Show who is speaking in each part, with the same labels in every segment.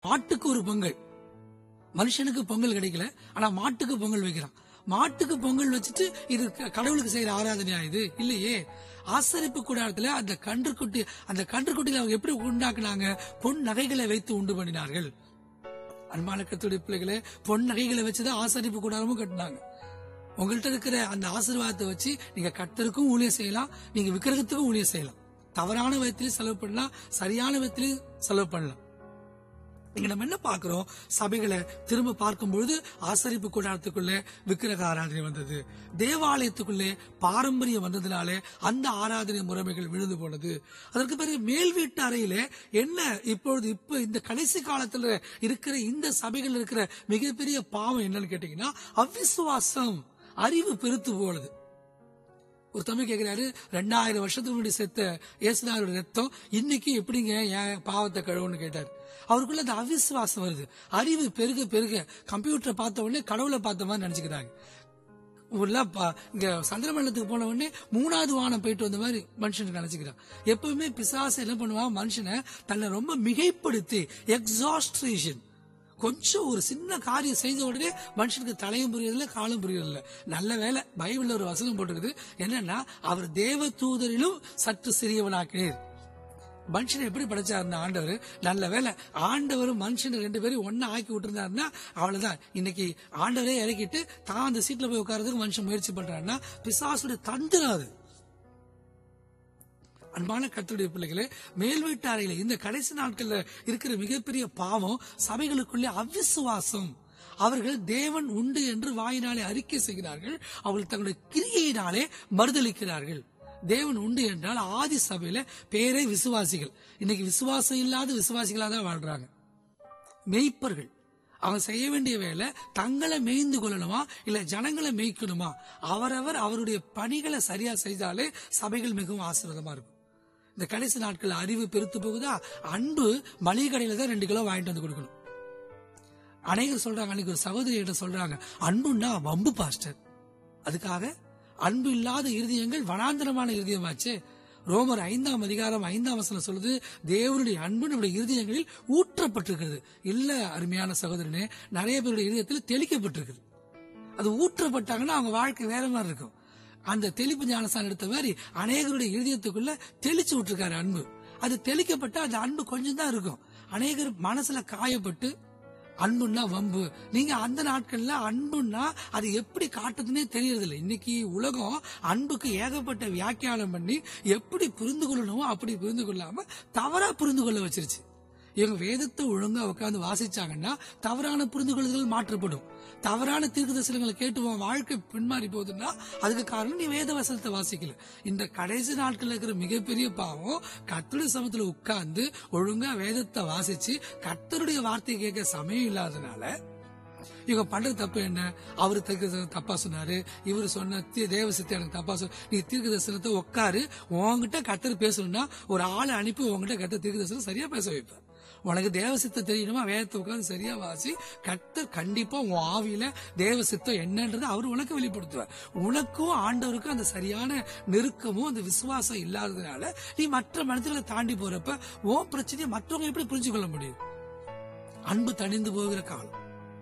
Speaker 1: மாட்டுக்கு ஒரு பொங்கல் மனுஷனுக்கு பொங்கல் கிடைக்கல ஆனா மாட்டுக்கு பொங்கல் வைக்கிறான் மாட்டுக்கு பொங்கல் வச்சுட்டு இது க- கடவுளுக்கு செய்யற ஆராதனையா இது இல்லையே ஆசரிப்பு கூடாரத்துல அந்த கன்றுக்குட்டி அந்த கன்றுக்குட்டிகளை அவங்க எப்படி உண்டாக்குனாங்க பொன் நகைகளை வைத்து உண்டு பண்ணினார்கள் அன்பான கத்துடைய பிள்ளைகளே பொன் நகைகளை வச்சுதான் ஆசரிப்பு கூடாரமும் கட்டினாங்க உங்கள்கிட்ட இருக்கிற அந்த ஆசீர்வாதத்தை வச்சு நீங்க கர்த்தருக்கும் ஊழியம் செய்யலாம் நீங்க விக்கிரகத்துக்கும் ஊழியம் செய்யலாம் தவறான விதத்திலையும் செலவு பண்ணலாம் சரியான விதத்திலையும் செலவு பண்ணலாம் இங்க நம்ம என்ன பார்க்கிறோம் சபைகளை திரும்ப பார்க்கும் பொழுது ஆசரிப்பு கூடாரத்துக்குள்ளே விக்கிரக ஆராதனை வந்தது தேவாலயத்துக்குள்ளே பாரம்பரியம் வந்ததுனாலே அந்த ஆராதனை முறைமைகள் விழுந்து போனது அதற்கு பிறகு மேல் வீட்டு அறையிலே என்ன இப்பொழுது இப்ப இந்த கடைசி காலத்துல இருக்கிற இந்த சபைகள் இருக்கிற மிகப்பெரிய பாவம் என்னன்னு கேட்டீங்கன்னா அவிசுவாசம் அறிவு பெருத்து போனது ஒரு தமிழ் கேக்குறாரு ரெண்டாயிரம் வருஷத்துக்கு முன்னாடி செத்த இயேசுதாரோட ரத்தம் இன்னைக்கு எப்படிங்க என் பாவத்தை கழுவுன்னு கேட்டார் அவருக்குள்ள அந்த அவிசுவாசம் வருது அறிவு பெருக பெருக கம்ப்யூட்டரை பார்த்த உடனே கடவுளை பார்த்த மாதிரி நினைச்சுக்கிறாங்க உள்ள ப- இங்க சந்திரமண்டலத்துக்கு போன உடனே மூணாவது வானம் போயிட்டு வந்த மாதிரி மனுஷனுக்கு நினைச்சுக்கிறான் எப்பவுமே பிசாசு என்ன பண்ணுவான் மனுஷனை தன்னை ரொம்ப மிகைப்படுத்தி எக்ஸாஸ்ட்ரேஷன் கொஞ்சம் ஒரு சின்ன காரியம் செய்த உடனே மனுஷனுக்கு தலையும் புரியறதில்ல காலும் புரியறதில்ல நல்ல வேலை பைபிள்ல ஒரு வசனம் போட்டிருக்குது என்னன்னா அவர் தேவ தூதரிலும் சற்று சிறியவனாக்கினீர் மனுஷனை எப்படி படைச்சாருன்னா ஆண்டவர் நல்ல வேலை ஆண்டவரும் மனுஷன் ரெண்டு பேரும் ஒன்னா ஆக்கி விட்டுருந்தாருன்னா அவ்வளவுதான் இன்னைக்கு ஆண்டவரே இறக்கிட்டு தான் அந்த சீட்ல போய் உட்கார்றதுக்கு மனுஷன் முயற்சி பண்றாருன்னா பிசாசுடைய தந்திரம் அது அன்பான கத்துடைய பிள்ளைகளே மேல் வீட்டு அறையில இந்த கடைசி நாட்கள்ல இருக்கிற மிகப்பெரிய பாவம் சபைகளுக்குள்ளே அவிசுவாசம் அவர்கள் தேவன் உண்டு என்று வாயினாலே அறிக்கை செய்கிறார்கள் அவர்கள் தங்களுடைய கிரியையினாலே மறுதளிக்கிறார்கள் தேவன் உண்டு என்றால் ஆதி சபையில பேரே விசுவாசிகள் இன்னைக்கு விசுவாசம் இல்லாத விசுவாசிகளா தான் வாழ்றாங்க மெய்ப்பர்கள் அவங்க செய்ய வேண்டிய வேலை தங்களை மேய்ந்து கொள்ளணுமா இல்ல ஜனங்களை மேய்க்கணுமா அவரவர் அவருடைய பணிகளை சரியா செய்தாலே சபைகள் மிகவும் ஆசீர்வாதமா இருக்கும் இந்த கடைசி நாட்கள் அறிவு பெருத்து போகுதா அன்பு மளிகை கடையில தான் ரெண்டு கிலோ வாங்கிட்டு வந்து கொடுக்கணும் அநேகர் சொல்றாங்க அன்னைக்கு ஒரு சகோதரிகிட்ட சொல்றாங்க அன்புன்னா வம்பு பாஸ்டர் அதுக்காக அன்பு இல்லாத இருதயங்கள் வனாந்தரமான இருதயமாச்சு ரோமர் ஐந்தாம் அதிகாரம் ஐந்தாம் வசனம் சொல்லுது தேவனுடைய அன்பு நம்முடைய இருதயங்களில் ஊற்றப்பட்டிருக்கிறது இல்ல அருமையான சகோதரனே நிறைய பேருடைய இருதயத்தில் தெளிக்கப்பட்டிருக்குது அது ஊற்றப்பட்டாங்கன்னா அவங்க வாழ்க்கை வேற மாதிரி இருக்கும் அந்த தெளிப்பு ஞானசான் எடுத்த மாதிரி அநேகருடைய இருதயத்துக்குள்ள தெளிச்சு விட்டுருக்காரு அன்பு அது தெளிக்கப்பட்டா அந்த அன்பு கொஞ்சம் தான் இருக்கும் அநேகர் மனசுல காயப்பட்டு அன்புன்னா வம்பு நீங்க அந்த நாட்கள்ல அன்புன்னா அது எப்படி காட்டுதுன்னே தெரியறதில்ல இன்னைக்கு உலகம் அன்புக்கு ஏகப்பட்ட வியாக்கியானம் பண்ணி எப்படி புரிந்து கொள்ளணுமோ அப்படி புரிந்து கொள்ளாம தவறா புரிந்து கொள்ள வச்சிருச்சு இவங்க வேதத்தை ஒழுங்கா உட்கார்ந்து வாசிச்சாங்கன்னா தவறான புரிந்து கொள்ளுதல் மாற்றப்படும் தவறான தீர்க்க தரிசனங்களை கேட்டு உன் வாழ்க்கை பின்மாறி போகுதுன்னா அதுக்கு காரணம் நீ வேத வசனத்தை வாசிக்கல இந்த கடைசி நாட்கள்ல இருக்கிற மிகப்பெரிய பாவம் கர்த்தருடைய சமத்துல உட்கார்ந்து ஒழுங்கா வேதத்தை வாசிச்சு கர்த்தருடைய வார்த்தையை கேட்க சமயம் இல்லாதனால இவங்க பண்ற தப்பு என்ன அவரு தீர்க்க தப்பா சொன்னாரு இவரு சொன்ன தி- தேவ சித்தி எனக்கு தப்பா சொன்ன நீ தீர்க்க தரிசனத்தை உட்காரு உன்கிட்ட கத்தர் பேசணும்னா ஒரு ஆளை அனுப்பி உன்கிட்ட கத்தர் தீர்க்க தரிசனம் சரியா பேச வைப்பார் உனக்கு தேவ சித்தம் தெரியணுமா வேதத்தை உட்கார்ந்து சரியா வாசி கத்தர் கண்டிப்பா உன் ஆவியில தேவ சித்தம் என்னன்றது அவர் உனக்கு வெளிப்படுத்துவார் உனக்கும் ஆண்டவருக்கும் அந்த சரியான நெருக்கமும் அந்த விசுவாசம் இல்லாததுனால நீ மற்ற மனிதர்களை தாண்டி போறப்ப உன் பிரச்சனையை மற்றவங்க எப்படி புரிஞ்சு கொள்ள முடியும் அன்பு தணிந்து போகிற காலம்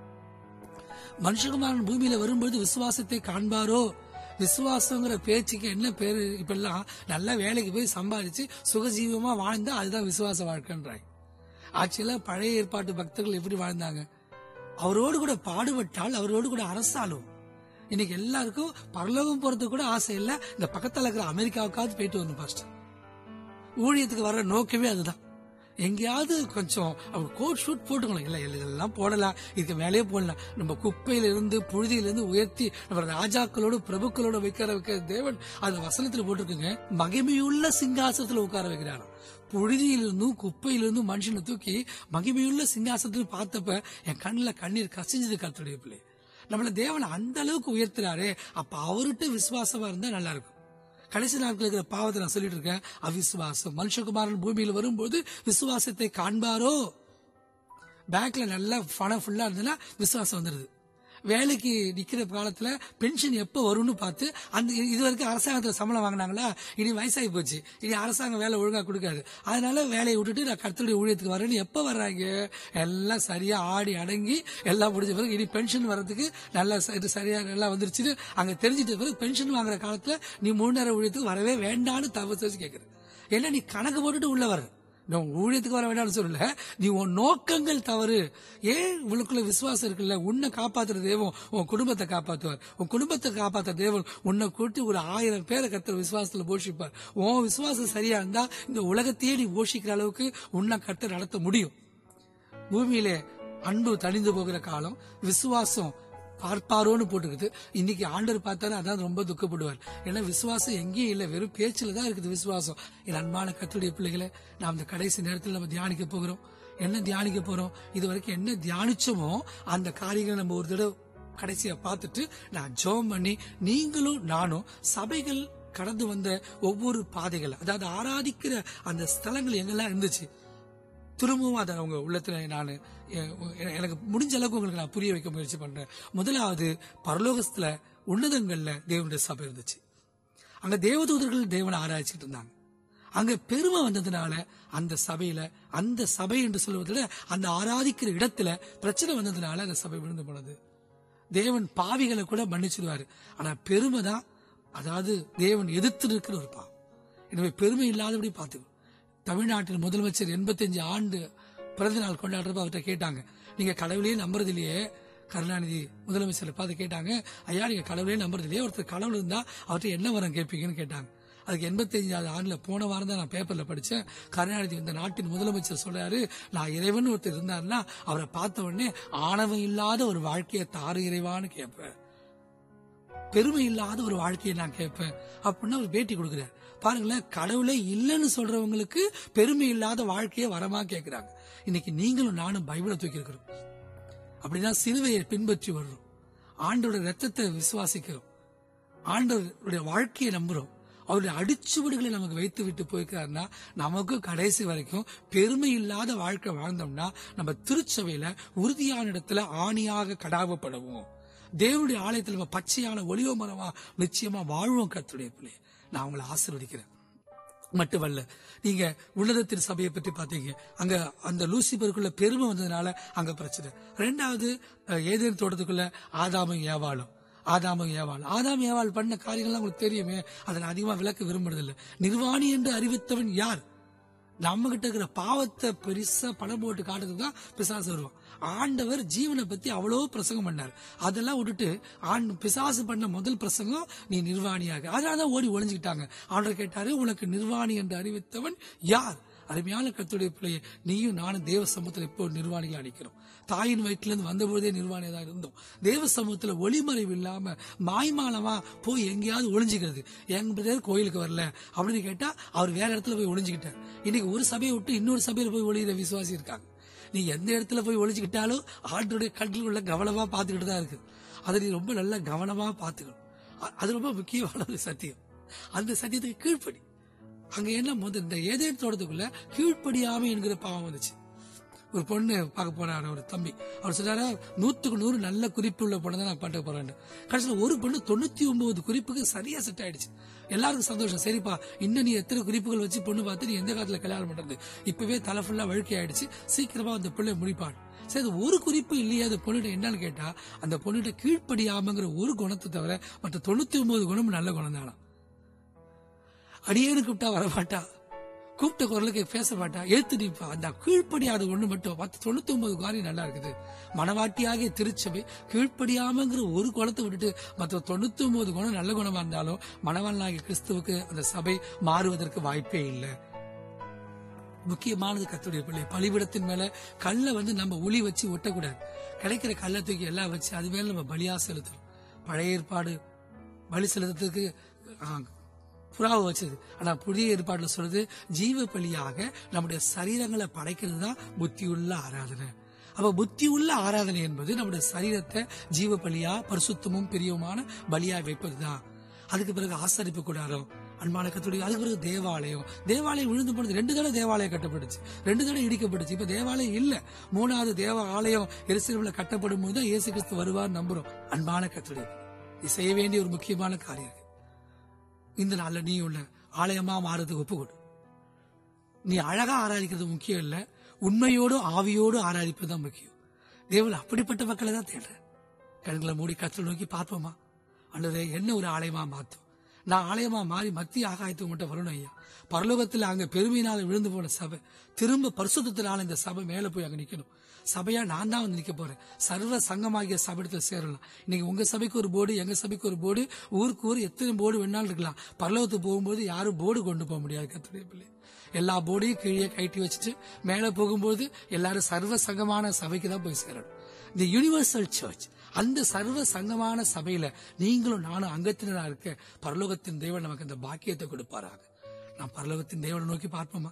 Speaker 1: மனுஷகுமாரன் பூமியில வரும்பொழுது விசுவாசத்தை காண்பாரோ விசுவாசங்கிற பேச்சுக்கு என்ன பேரு இப்பெல்லாம் நல்ல வேலைக்கு போய் சம்பாதிச்சு சுகஜீவமா வாழ்ந்தா அதுதான் விசுவாச வாழ்க்கைன்றாங்க ஆக்சுவலா பழைய ஏற்பாட்டு பக்தர்கள் எப்படி வாழ்ந்தாங்க அவரோடு கூட பாடுபட்டால் அவரோடு கூட அரசாலும் இன்னைக்கு எல்லாருக்கும் பரலோகம் போறதுக்கு கூட ஆசை இல்ல இந்த பக்கத்துல இருக்கிற அமெரிக்காவுக்காவது போயிட்டு வரணும் பாஸ்டர் ஊழியத்துக்கு வர்ற நோக்கமே அதுதான் எங்கேயாவது கொஞ்சம் அவங்க கோட் ஷூட் போட்டுக்கணும் இல்ல இல்ல, இதெல்லாம் போடலாம் இதுக்கு மேலேயே போடலாம் நம்ம குப்பையில இருந்து புழுதியில இருந்து உயர்த்தி நம்ம ராஜாக்களோட பிரபுக்களோட வைக்கிற வைக்கிற தேவன் அந்த வசனத்துல போட்டிருக்குங்க மகிமையுள்ள சிங்காசனத்துல உட்கார வைக்கிறாராம் புழுதியிலிருந்தும் குப்பையிலிருந்தும் மனுஷனை தூக்கி மகிமையுள்ள சிங்காசனத்துல பார்த்தப்ப என் கண்ணுல கண்ணீர் கசிஞ்சது கத்துடைய பிள்ளை நம்மள தேவன் அந்த அளவுக்கு உயர்த்துறாரு அப்ப அவர்கிட்ட விசுவாசமா இருந்தா நல்லா இருக்கும் கடைசி நாட்கள் இருக்கிற பாவத்தை நான் சொல்லிட்டு இருக்கேன் அவிசுவாசம் மனுஷகுமாரன் பூமியில் வரும்போது விசுவாசத்தை காண்பாரோ பேங்க்ல நல்லா பணம் ஃபுல்லா இருந்ததுன்னா விசுவாசம் வந்துருது வேலைக்கு நிக்கிற காலத்துல பென்ஷன் எப்ப வரும்னு பார்த்து அந்த இது வரைக்கும் அரசாங்கத்துல சம்பளம் வாங்கினாங்களா இனி வயசாகி போச்சு இனி அரசாங்கம் வேலை ஒழுங்கா கொடுக்காது அதனால வேலையை விட்டுட்டு நான் கர்த்தருடைய ஊழியத்துக்கு வரேன்னு எப்ப வர்றாங்க எல்லாம் சரியா ஆடி அடங்கி எல்லாம் முடிஞ்ச பிறகு இனி பென்ஷன் வர்றதுக்கு நல்லா ச- இது சரியா நல்லா வந்துருச்சுன்னு அங்க தெரிஞ்சிட்ட பிறகு பென்ஷன் வாங்குற காலத்துல நீ மூணு நேரம் ஊழியத்துக்கு வரவே வேண்டான்னு தவிர்த்து வச்சு கேக்குற ஏன்னா நீ கணக்கு போட்டுட்டு உள்ள வர நான் ஊழியத்துக்கு வர வேண்டாம்னு சொல்லல நீ உன் நோக்கங்கள் தவறு ஏன் உனக்குள்ள விசுவாசம் இருக்குல்ல உன்னை காப்பாத்துற தேவன் உன் குடும்பத்தை காப்பாத்துவார் உன் குடும்பத்தை காப்பாத்துற தேவன் உன்னை கூட்டி ஒரு ஆயிரம் பேரை கத்துற விசுவாசத்துல போஷிப்பார் உன் விசுவாசம் சரியா இருந்தா இந்த உலகத்தையே நீ போஷிக்கிற அளவுக்கு உன்னை கத்த நடத்த முடியும் பூமியிலே அன்பு தணிந்து போகிற காலம் விசுவாசம் பார்ப்பாரோன்னு போட்டுக்குது இன்னைக்கு ஆண்டவர் பார்த்தாரு அதான் ரொம்ப துக்கப்படுவார் ஏன்னா விசுவாசம் எங்கேயும் இல்லை வெறும் பேச்சுல தான் இருக்குது விசுவாசம் என் அன்பான கத்துடைய பிள்ளைகளை நாம் இந்த கடைசி நேரத்தில் நம்ம தியானிக்க போகிறோம் என்ன தியானிக்க போறோம் இது வரைக்கும் என்ன தியானிச்சோமோ அந்த காரியங்களை நம்ம ஒரு தடவை கடைசியா பார்த்துட்டு நான் ஜெபம் பண்ணி நீங்களும் நானும் சபைகள் கடந்து வந்த ஒவ்வொரு பாதைகள் அதாவது ஆராதிக்கிற அந்த ஸ்தலங்கள் எங்கெல்லாம் இருந்துச்சு திரும்பவும் அதை அவங்க உள்ளத்துல நான் எனக்கு முடிஞ்ச அளவுக்கு உங்களுக்கு நான் புரிய வைக்க முயற்சி பண்றேன் முதலாவது பரலோகத்துல உன்னதங்கள்ல தேவனுடைய சபை இருந்துச்சு அங்க தேவதூதர்கள் தேவனை ஆராய்ச்சிட்டு இருந்தாங்க அங்க பெருமை வந்ததுனால அந்த சபையில அந்த சபை என்று சொல்வதை விட அந்த ஆராதிக்கிற இடத்துல பிரச்சனை வந்ததுனால அந்த சபை விழுந்து போனது தேவன் பாவிகளை கூட மன்னிச்சிடுவாரு ஆனா பெருமை தான் அதாவது தேவன் எதிர்த்து இருக்கிற ஒரு பாவம் எனவே பெருமை இல்லாதபடி பார்த்துக்கணும் தமிழ்நாட்டின் முதலமைச்சர் 85 ஆண்டு பிறந்த நாள் கொண்டாடுறப்ப அவர்கிட்ட கேட்டாங்க நீங்க கடவுளையே நம்புறது இல்லையே கருணாநிதி முதலமைச்சரை பார்த்து கேட்டாங்க ஐயா நீங்க கடவுளையே நம்புறது இல்லையே ஒருத்தர் கடவுள் இருந்தா அவர்கிட்ட என்ன வரம் கேட்பீங்கன்னு கேட்டாங்க அதுக்கு எண்பத்தஞ்சாவது ஆண்டுல போன வாரம் தான் நான் பேப்பர்ல படிச்சேன் கருணாநிதி இந்த நாட்டின் முதலமைச்சர் சொல்றாரு நான் இறைவன் ஒருத்தர் இருந்தாருன்னா அவரை பார்த்த உடனே ஆணவம் இல்லாத ஒரு வாழ்க்கையை தாரு இறைவான்னு கேட்பேன் பெருமை இல்லாத ஒரு வாழ்க்கையை நான் கேட்பேன் அப்படின்னு அவர் பேட்டி கொடுக்கிறார் பாருங்களேன் கடவுளே இல்லைன்னு சொல்றவங்களுக்கு பெருமை இல்லாத வாழ்க்கையை வரமா கேட்கிறாங்க இன்னைக்கு நீங்களும் நானும் பைபிளை தூக்கி இருக்கிறோம் அப்படின்னா சிலுவையை பின்பற்றி வர்றோம் ஆண்டோட ரத்தத்தை விசுவாசிக்கிறோம் ஆண்டவருடைய வாழ்க்கையை நம்புறோம் அவருடைய அடிச்சுவடுகளை நமக்கு வைத்து விட்டு போயிருக்காருன்னா நமக்கு கடைசி வரைக்கும் பெருமை இல்லாத வாழ்க்கை வாழ்ந்தோம்னா நம்ம திருச்சபையில உறுதியான இடத்துல ஆணியாக கடாவப்படுவோம் தேவனுடைய ஆலயத்தில் நம்ம பச்சையான ஒளிவ மரமா நிச்சயமா வாழ்வோம் கத்துடைய பிள்ளை நான் உங்களை ஆசீர்வதிக்கிறேன் மட்டுமல்ல நீங்க உன்னதத்தின் சபையை பற்றி பார்த்தீங்க அங்க அந்த லூசிபருக்குள்ள பெருமை வந்ததுனால அங்க பிரச்சனை ரெண்டாவது அஹ், ஏதேன் தோட்டத்துக்குள்ள ஆதாமும் ஏவாளும் ஆதாமும் ஏவாள் ஆதாம் ஏவாள் பண்ண காரியங்கள்லாம் உங்களுக்கு தெரியுமே அதை நான் அதிகமா விளக்க விரும்புறதில்லை நிர்வாணி என்று அறிவித்தவன் யார் நம்ம கிட்ட இருக்கிற பாவத்தை பெருசா படம் போட்டு காட்டுறதுக்கு தான் பிசாசு வருவான் ஆண்டவர் ஜீவனை பத்தி அவ்வளோ பிரசங்கம் பண்ணார் அதெல்லாம் விட்டுட்டு ஆண் பிசாசு பண்ண முதல் பிரசங்கம் நீ நிர்வாணியாக அதனாலதான் ஓடி ஒளிஞ்சுக்கிட்டாங்க ஆண்டவர் கேட்டாரு உனக்கு நிர்வாணி என்று அறிவித்தவன் யார் அருமையான கர்த்தருடைய பிள்ளையை நீயும் நானும் தேவ சமூகத்தில் இப்போ நிர்வாணிகள் அடிக்கிறோம் தாயின் வயிற்றுல இருந்து வந்தபொழுதே நிர்வாணியா தான் இருந்தோம் தேவ சமூகத்துல ஒளிமறைவு இல்லாம மாய்மாலமா போய் எங்கேயாவது ஒளிஞ்சுக்கிறது எங்க பிரதர் கோயிலுக்கு வரல அப்படின்னு கேட்டா அவர் வேற இடத்துல போய் ஒளிஞ்சுக்கிட்டார் இன்னைக்கு ஒரு சபையை விட்டு இன்னொரு சபையில போய் ஒளியிற விசுவாசி இருக்காங்க நீ எந்த இடத்துல போய் ஒளிஞ்சுக்கிட்டாலும் ஆண்டுடைய கண்களுக்குள்ள கவனமா பார்த்துக்கிட்டு தான் இருக்கு அதை நீ ரொம்ப நல்லா கவனமா பார்த்துக்கணும் அ- அது ரொம்ப முக்கியமான ஒரு சத்தியம் அந்த சத்தியத்துக்கு கீழ்ப்படி அங்க என்ன முதல் இந்த ஏதேன் தோட்டத்துக்குள்ள கீழ்ப்படியாமை என்கிற பாவம் வந்துச்சு ஒரு பொண்ணு பார்க்க போனாரு ஒரு தம்பி அவர் சொன்னாரு நூத்துக்கு நூறு நல்ல குறிப்பு உள்ள பொண்ணு தான் நான் பண்ண போறேன்னு கடைசியில் ஒரு பொண்ணு தொண்ணூத்தி ஒன்பது குறிப்புக்கு சரியா செட் ஆயிடுச்சு எல்லாருக்கும் சந்தோஷம் சரிப்பா இன்னும் நீ எத்தனை குறிப்புகள் வச்சு பொண்ணு பார்த்து நீ எந்த காலத்துல கல்யாணம் பண்றது இப்பவே தலை ஃபுல்லா வழுக்கை ஆயிடுச்சு சீக்கிரமா அந்த பிள்ளை முடிப்பான் சரி அது ஒரு குறிப்பு இல்லையே அந்த பொண்ணுகிட்ட என்னன்னு கேட்டா அந்த பொண்ணுகிட்ட கீழ்ப்படியாமங்கிற ஒரு குணத்தை தவிர மற்ற தொண்ணூத்தி ஒன்பது குணமும் நல்ல குணம் தானா அடியேன்னு கூப்பிட்டா வரமாட்டா கூப்பிட்ட குரலுக்கு பேச மாட்டா ஏத்து நிப்பா அந்த கீழ்ப்படியாத ஒண்ணு மட்டும் மத்த தொண்ணூத்தி ஒன்பது காரியம் நல்லா இருக்குது மனவாட்டியாகிய திருச்சபை கீழ்ப்படியாமங்கிற ஒரு குணத்தை விட்டுட்டு மற்ற தொண்ணூத்தி ஒன்பது குணம் நல்ல குணமா இருந்தாலும் மணவாளனாகிய கிறிஸ்துவுக்கு அந்த சபை மாறுவதற்கு வாய்ப்பே இல்லை முக்கியமானது கத்துடைய பிள்ளை பலிபிடத்தின் மேல கல்லை வந்து நம்ம உளி வச்சு ஒட்டக்கூடாது கிடைக்கிற கல்லை தூக்கி எல்லாம் வச்சு அது மேல நம்ம பலியா செலுத்தணும் பழைய ஏற்பாடு பலி செலுத்தத்துக்கு ஆ, புறாவை வச்சது ஆனா புதிய ஏற்பாடுல சொல்றது ஜீவ பலியாக நம்முடைய சரீரங்களை படைக்கிறது தான் புத்தியுள்ள ஆராதனை அப்ப புத்தியுள்ள ஆராதனை என்பது நம்முடைய சரீரத்தை ஜீவ பலியா பரிசுத்தமும் பிரியவுமான பலியா வைப்பதுதான் அதுக்கு பிறகு ஆசரிப்பு கூடாரம் அன்பான கத்துடைய அதுக்கு பிறகு தேவாலயம் தேவாலயம் விழுந்து போனது ரெண்டு தடவை தேவாலயம் கட்டப்பட்டுச்சு ரெண்டு தடவை இடிக்கப்பட்டுச்சு இப்ப தேவாலயம் இல்ல மூணாவது தேவ ஆலயம் எருசலேம்ல கட்டப்படும் போது தான் இயேசு கிறிஸ்து வருவார் நம்புறோம் அன்பான கத்துடைய இது செய்ய வேண்டிய ஒரு முக்கியமான காரியம் இருக்கு இந்த நாள்ல நீ உள்ள ஆலயமா மாறதுக்கு ஒப்பு கொடு நீ அழகா ஆராதிக்கிறது முக்கியம் இல்ல உண்மையோடு ஆவியோடு ஆராதிப்பது தான் முக்கியம் தேவன் அப்படிப்பட்ட மக்களை தான் தேடுறேன் கண்களை மூடி கத்தல் நோக்கி பார்ப்போமா அல்லது என்ன ஒரு ஆலயமா மாத்தும் நான் ஆலயமா மாறி மத்திய ஆகாயத்துக்கு மட்டும் வரணும் ஐயா பரலோகத்தில் அங்க பெருமையினால விழுந்து போன சபை திரும்ப பரிசுத்தினால இந்த சபை மேல போய் அங்க நிக்கணும் சபையா நான் தான் வந்து நிக்க போறேன் சர்வ சங்கமாகிய சபையத்தில் சேரலாம் இன்னைக்கு உங்க சபைக்கு ஒரு போர்டு எங்க சபைக்கு ஒரு போர்டு ஊருக்கு ஊர் எத்தனை போர்டு வேணாலும் இருக்கலாம் பரலோகத்துக்கு போகும்போது யாரும் போர்டு கொண்டு போக முடியாது கத்துடைய பிள்ளை எல்லா போர்டையும் கீழே கட்டி வச்சுட்டு மேல போகும்போது எல்லாரும் சர்வ சங்கமான சபைக்கு தான் போய் சேரணும் இந்த யூனிவர்சல் சர்ச் அந்த சர்வ சங்கமான சபையில நீங்களும் நானும் அங்கத்தினரா இருக்க பரலோகத்தின் தேவன் நமக்கு இந்த பாக்கியத்தை கொடுப்பாராக நாம் பரலோகத்தின் தேவனை நோக்கி பார்ப்போமா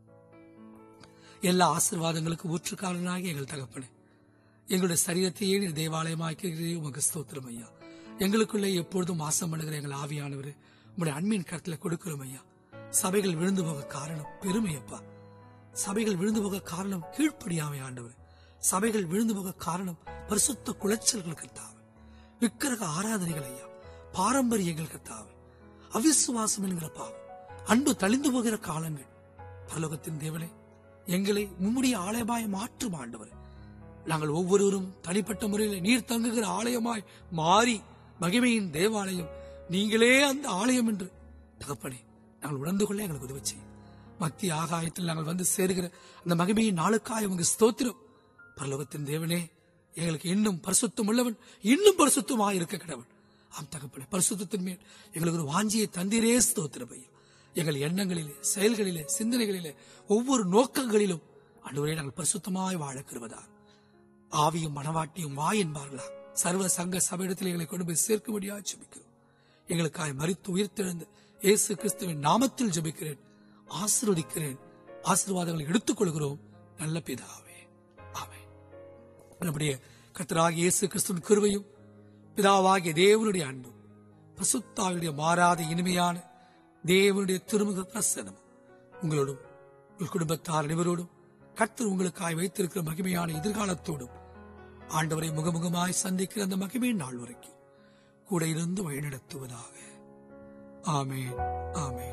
Speaker 1: எல்லா ஆசீர்வாதங்களுக்கு ஊற்றுக்காரனாகி எங்கள் தகப்பனே எங்களுடைய சரீரத்தையே நீர் தேவாலயமாக்கிறீரே உமக்கு ஸ்தோத்திரம் ஐயா எங்களுக்குள்ளே எப்பொழுதும் வாசம் பண்ணுகிற எங்கள் ஆவியானவரே உங்களுடைய அன்பின் கருத்துல கொடுக்கிறோம் ஐயா சபைகள் விழுந்து போக காரணம் பெருமையப்பா சபைகள் விழுந்து போக காரணம் கீழ்ப்படியாமை ஆண்டவர் சபைகள் விழுந்து போக காரணம் பரிசுத்த குலைச்சல்கள் கத்தாவை விக்கிரக ஆராதனைகள் ஐயா பாரம்பரியங்கள் கத்தாவை அவிசுவாசம் என்கிற பாவம் அன்பு தளிந்து போகிற காலங்கள் பரலோகத்தின் தேவனே எங்களை உம்முடைய ஆலயமாய் மாற்றும் ஆண்டவர் நாங்கள் ஒவ்வொருவரும் தனிப்பட்ட முறையில் நீர் தங்குகிற ஆலயமாய் மாறி மகிமையின் தேவாலயம் நீங்களே அந்த ஆலயம் என்று தகப்பனே நாங்கள் உணர்ந்து கொள்ள எங்களுக்கு உதவி செய்யும் மத்திய ஆகாயத்தில் நாங்கள் வந்து சேருகிற அந்த மகிமையின் நாளுக்காய் உங்க ஸ்தோத்திரம் பரலோகத்தின் தேவனே எங்களுக்கு இன்னும் பரிசுத்தம் உள்ளவன் இன்னும் பரிசுத்தமாக இருக்க கடவுள் ஆம் தகப்பனே பரிசுத்தத்தின் மேல் எங்களுக்கு ஒரு வாஞ்சியை தந்தீரே ஸ்தோத்திரம் ஐயா எங்கள் எண்ணங்களிலே செயல்களிலே சிந்தனைகளிலே ஒவ்வொரு நோக்கங்களிலும் அன்றுவரே நாங்கள் பரிசுத்தமாய் வாழக்கிறவதா ஆவியும் மனவாட்டியும் வா என்பார்களா சர்வ சங்க சபையிடத்தில் எங்களை கொண்டு போய் சேர்க்கும்படியா ஜெபிக்கிறோம் எங்களுக்காய் மறித்து உயிர்த்தெழுந்த இயேசு கிறிஸ்துவின் நாமத்தில் ஜெபிக்கிறேன் ஆசீர்வதிக்கிறேன் ஆசீர்வாதங்களை எடுத்துக் கொள்கிறோம் நல்ல பிதாவே ஆமென் நம்முடைய கர்த்தராகிய இயேசு கிறிஸ்துவின் கிருபையும் பிதாவாகிய தேவனுடைய அன்பும் பசுத்தாவுடைய மாறாத இனிமையான தேவனுடைய திருமுக பிரசனம் உங்களோடும் உங்கள் குடும்பத்தார் அனைவரோடும் கர்த்தர் உங்களுக்காய் வைத்திருக்கிற மகிமையான எதிர்காலத்தோடும் ஆண்டவரை முகமுகமாய் சந்திக்கிற அந்த மகிமையின் நாள் வரைக்கும் கூட இருந்து வழிநடத்துவதாக ஆமென் ஆமென்